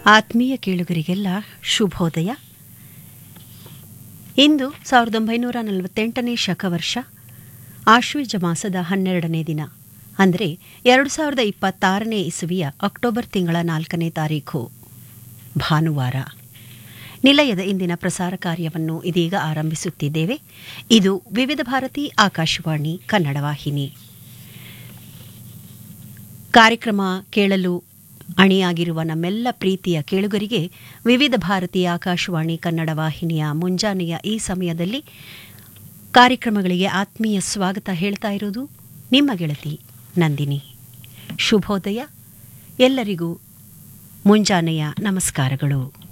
ಆತ್ಮೀಯ ಕೇಳುಗರಿಗೆಲ್ಲ ಶುಭೋದಯ ಇಂದು ಸಾವಿರದ ಒಂಬೈನೂರ ನಲವತ್ತೆಂಟನೇ ಶಕವರ್ಷ ಆಶ್ವೀಜ ಮಾಸದ ಹನ್ನೆರಡನೇ ದಿನ ಅಂದರೆ ಎರಡು ಸಾವಿರದ ಇಪ್ಪತ್ತಾರನೇ ಇಸುವಿಯ ಅಕ್ಟೋಬರ್ ತಿಂಗಳ ನಾಲ್ಕನೇ ತಾರೀಖು ಭಾನುವಾರ ನಿಲಯದ ಇಂದಿನ ಪ್ರಸಾರ ಕಾರ್ಯವನ್ನು ಇದೀಗ ಆರಂಭಿಸುತ್ತಿದ್ದೇವೆ ಇದು ವಿವಿಧ ಭಾರತಿ ಆಕಾಶವಾಣಿ ಕನ್ನಡ ವಾಹಿನಿ ಕಾರ್ಯಕ್ರಮ ಕೇಳಲು ಅಣಿಯಾಗಿರುವ ನಮ್ಮೆಲ್ಲ ಪ್ರೀತಿಯ ಕೇಳುಗರಿಗೆ ವಿವಿಧ ಭಾರತೀಯ ಆಕಾಶವಾಣಿ ಕನ್ನಡ ವಾಹಿನಿಯ ಮುಂಜಾನೆಯ ಈ ಸಮಯದಲ್ಲಿ ಕಾರ್ಯಕ್ರಮಗಳಿಗೆ ಆತ್ಮೀಯ ಸ್ವಾಗತ ಹೇಳ್ತಾ ಇರೋದು ನಿಮ್ಮ ಗೆಳತಿ ನಂದಿನಿ ಶುಭೋದಯ ಎಲ್ಲರಿಗೂ ಮುಂಜಾನೆಯ ನಮಸ್ಕಾರಗಳು